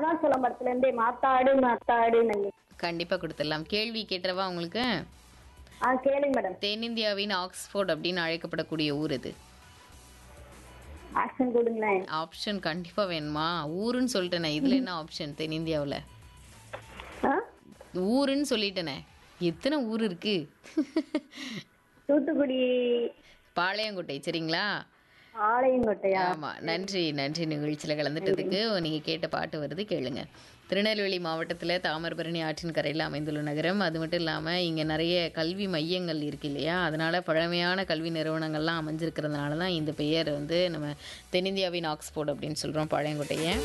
அருணாச்சலம் படத்துல இருந்து மாத்தாடு மாத்தாடு நல்லி கண்டிப்பா கொடுத்துடலாம் கேள்வி கேட்டுறவா உங்களுக்கு ஆ கேளுங்க மேடம் தென்னிந்தியாவின் ஆக்ஸ்போர்ட் அப்படின்னு அழைக்கப்படக்கூடிய ஊர் இது ஆக்ஷன் கொடுங்களேன் ஆப்ஷன் கண்டிப்பா வேணுமா ஊருன்னு சொல்லிட்டேனே இதுல என்ன ஆப்ஷன் தென்னிந்தியாவுல ஆ? ஊருன்னு சொல்லிட்டேனே எத்தனை ஊர் இருக்கு தூத்துக்குடி பாளையங்கோட்டை சரிங்களா ஆலயங்கோட்டையா ஆமா நன்றி நன்றி நிகழ்ச்சியில கலந்துட்டதுக்கு நீங்க கேட்ட பாட்டு வருது கேளுங்க திருநெல்வேலி மாவட்டத்துல தாமிரபரணி ஆற்றின் கரையில் அமைந்துள்ள நகரம் அது மட்டும் இல்லாம இங்க நிறைய கல்வி மையங்கள் இருக்கு இல்லையா அதனால பழமையான கல்வி நிறுவனங்கள்லாம் அமைஞ்சிருக்கிறதுனால தான் இந்த பெயர் வந்து நம்ம தென்னிந்தியாவின் ஆக்ஸ்போர்ட் அப்படின்னு சொல்றோம் பாளையங்கோட்டையை